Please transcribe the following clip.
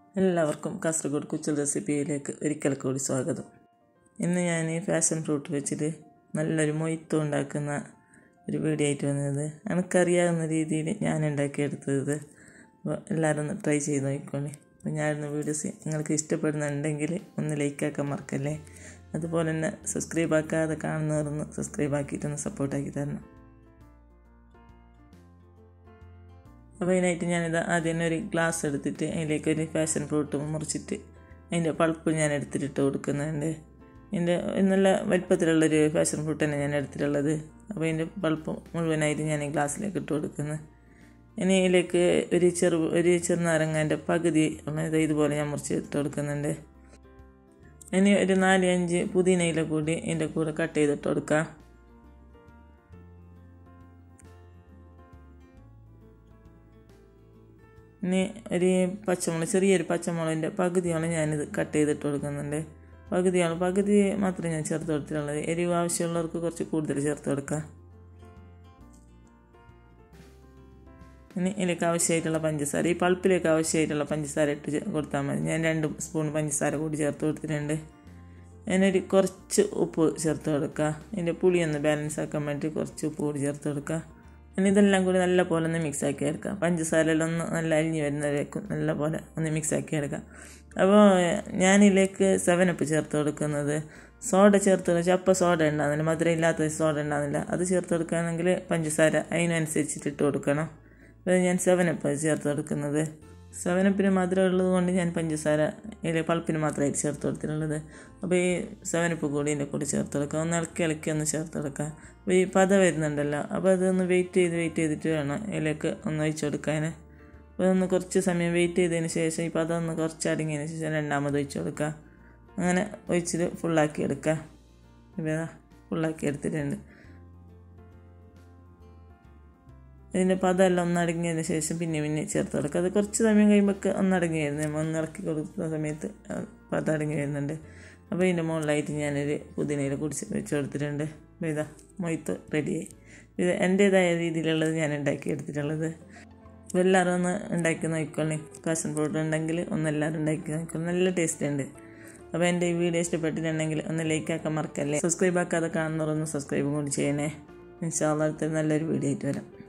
എല്ലാവർക്കും കാസർഗോഡ് കുച്ചൽ റെസിപ്പിയിലേക്ക് ഒരിക്കൽ കൂടി സ്വാഗതം ഇന്ന് ഞാൻ ഈ ഫാഷൻ ഫ്രൂട്ട് വെച്ചിട്ട് നല്ലൊരു മൊയ്ത്ത് ഉണ്ടാക്കുന്ന ഒരു വീഡിയോ ആയിട്ട് വന്നത് എനിക്കറിയാവുന്ന രീതിയിൽ ഞാൻ ഉണ്ടാക്കിയെടുത്തത് അപ്പോൾ എല്ലാവരും ഒന്ന് ട്രൈ ചെയ്ത് നോക്കിക്കോളി അപ്പോൾ ഞാനിന്ന് വീഡിയോസ് നിങ്ങൾക്ക് ഇഷ്ടപ്പെടുന്നുണ്ടെങ്കിൽ ഒന്ന് ലൈക്കാക്കാൻ മറക്കല്ലേ അതുപോലെ തന്നെ സബ്സ്ക്രൈബ് ആക്കാതെ കാണുന്നവരൊന്ന് സബ്സ്ക്രൈബ് ആക്കിയിട്ടൊന്ന് സപ്പോർട്ടാക്കി തരണം അപ്പോൾ അതിനായിട്ട് ഞാനിത് ആദ്യം തന്നെ ഒരു ഗ്ലാസ് എടുത്തിട്ട് അതിലേക്ക് ഒരു ഫാഷൻ ഫ്രൂട്ട് മുറിച്ചിട്ട് അതിൻ്റെ പൾപ്പ് ഞാൻ എടുത്തിട്ട് കൊടുക്കുന്നുണ്ട് എൻ്റെ നല്ല വലിപ്പത്തിലുള്ളൊരു ഫാഷൻ ഫ്രൂട്ട് തന്നെ ഞാൻ എടുത്തിട്ടുള്ളത് അപ്പോൾ അതിൻ്റെ പൾപ്പ് മുഴുവനായിട്ട് ഞാൻ ഈ ഗ്ലാസ്സിലേക്ക് ഇട്ട് കൊടുക്കുന്നത് ഇനി ഇതിലേക്ക് ഒരു ചെറു ഒരു ചെറുനാരങ്ങൻ്റെ പകുതി ഉള്ളത് ഇതുപോലെ ഞാൻ മുറിച്ച് ഇട്ട് കൊടുക്കുന്നുണ്ട് ഇനി ഒരു നാല് അഞ്ച് പുതിനയില കൂടി ഇതിൻ്റെ കൂടെ കട്ട് ചെയ്തിട്ട് കൊടുക്കാം ഇനി ഒരു പച്ചമുളക് ചെറിയൊരു പച്ചമുളകിൻ്റെ പകുതിയാണ് ഞാനിത് കട്ട് ചെയ്തിട്ട് കൊടുക്കുന്നുണ്ട് പകുതിയാണ് പകുതി മാത്രമേ ഞാൻ ചേർത്ത് കൊടുത്തിട്ടുള്ളത് എരിവ് ആവശ്യമുള്ളവർക്ക് കുറച്ച് കൂടുതൽ ചേർത്ത് കൊടുക്കാം ഇനി ഇതിലേക്ക് ആവശ്യമായിട്ടുള്ള പഞ്ചസാര ഈ പൾപ്പിലേക്ക് ആവശ്യമായിട്ടുള്ള പഞ്ചസാര ഇട്ട് കൊടുത്താൽ മതി ഞാൻ രണ്ട് സ്പൂൺ പഞ്ചസാര കൂടി ചേർത്ത് കൊടുത്തിട്ടുണ്ട് അതിനൊരു കുറച്ച് ഉപ്പ് ചേർത്ത് കൊടുക്കുക ഇതിൻ്റെ പുളി ഒന്ന് ബാലൻസ് ആക്കാൻ വേണ്ടി കുറച്ച് ഉപ്പ് കൂടി ചേർത്ത് കൊടുക്കുക ഇനി ഇതെല്ലാം കൂടി നല്ല പോലെ ഒന്ന് മിക്സ് ആക്കി എടുക്കാം പഞ്ചസാരയെല്ലാം ഒന്ന് നല്ല അലിഞ്ഞ് വരുന്നവരേക്കും നല്ല പോലെ ഒന്ന് മിക്സ് ആക്കി എടുക്കാം അപ്പോൾ ഞാനിതിലേക്ക് സെവനപ്പ് ചേർത്ത് കൊടുക്കുന്നത് സോഡ ചേർത്ത് ചപ്പ സോഡ ഉണ്ടാകുന്നില്ല മധുരം ഇല്ലാത്ത സോഡ ഉണ്ടാകുന്നില്ല അത് ചേർത്ത് കൊടുക്കുകയാണെങ്കിൽ പഞ്ചസാര അതിനനുസരിച്ചിട്ട് ഇട്ട് കൊടുക്കണം അപ്പോൾ ഞാൻ സെവനപ്പ് ചേർത്ത് കൊടുക്കുന്നത് സെവനപ്പിന് മധുരം ഉള്ളത് കൊണ്ട് ഞാൻ പഞ്ചസാര ഇതിൽ പൾപ്പിന് മാത്രമായിട്ട് ചേർത്ത് കൊടുത്തിട്ടുള്ളത് അപ്പോൾ ഈ സെവനപ്പ് കൂടി ഇതിൻ്റെ കൂടി ചേർത്ത് കൊടുക്കുക ഒന്ന് ഇളക്കി ഇളക്കി ഒന്ന് ചേർത്ത് കൊടുക്കുക അപ്പോൾ ഈ പത വരുന്നുണ്ടല്ലോ അപ്പോൾ അതൊന്ന് വെയിറ്റ് ചെയ്ത് വെയിറ്റ് ചെയ്തിട്ട് വേണം ഇതിലേക്ക് ഒന്ന് ഒഴിച്ച് കൊടുക്കാൻ അപ്പോൾ ഒന്ന് കുറച്ച് സമയം വെയിറ്റ് ചെയ്തതിന് ശേഷം ഈ പദം ഒന്ന് കുറച്ച് അടങ്ങിയതിന് ശേഷം രണ്ടാമത് ഒഴിച്ച് കൊടുക്കുക അങ്ങനെ ഒഴിച്ചിട്ട് ഫുള്ളാക്കി എടുക്കുക ഇപ്പോൾ ഫുള്ളാക്കി എടുത്തിട്ടുണ്ട് ഇതിൻ്റെ പദമെല്ലാം ഒന്നടങ്ങിയതിന് ശേഷം പിന്നെ പിന്നെ ചേർത്ത് കൊടുക്കുക അത് കുറച്ച് സമയം കഴിയുമ്പോൾ ഒന്നടങ്ങി വരുന്നത് നമ്മൾ ഒന്ന് ഇറക്കി കൊടുക്കുന്ന സമയത്ത് പദം അടങ്ങി വരുന്നുണ്ട് അപ്പോൾ ഇതിൻ്റെ മുകളിലായിട്ട് ഞാനൊരു പുതിനയിൽ കുടിച്ച് വെച്ച് കൊടുത്തിട്ടുണ്ട് അപ്പോൾ ഇതാ മൊയ്ത്ത് റെഡിയായി ഇത് എൻ്റേതായ രീതിയിലുള്ളത് ഞാൻ ഉണ്ടാക്കി എടുത്തിട്ടുള്ളത് അപ്പോൾ എല്ലാവരും ഒന്ന് ഉണ്ടാക്കി നോക്കിക്കോളി കാശൻ പൗഡർ ഉണ്ടെങ്കിൽ ഒന്ന് എല്ലാവരും ഉണ്ടാക്കി നോക്കിക്കോളി നല്ല ടേസ്റ്റ് ഉണ്ട് അപ്പോൾ എൻ്റെ ഈ വീഡിയോ ഇഷ്ടപ്പെട്ടിട്ടുണ്ടെങ്കിൽ ഒന്ന് ലൈക്ക് ആക്കാൻ മറക്കല്ലേ സബ്സ്ക്രൈബ് ആക്കാതെ കാണുന്നവരൊന്ന് സബ്സ്ക്രൈബും കൂടി ചെയ്യണേ ഇൻഷാല്ല അടുത്ത നല്ലൊരു വീഡിയോ ആയിട്ട് വരാം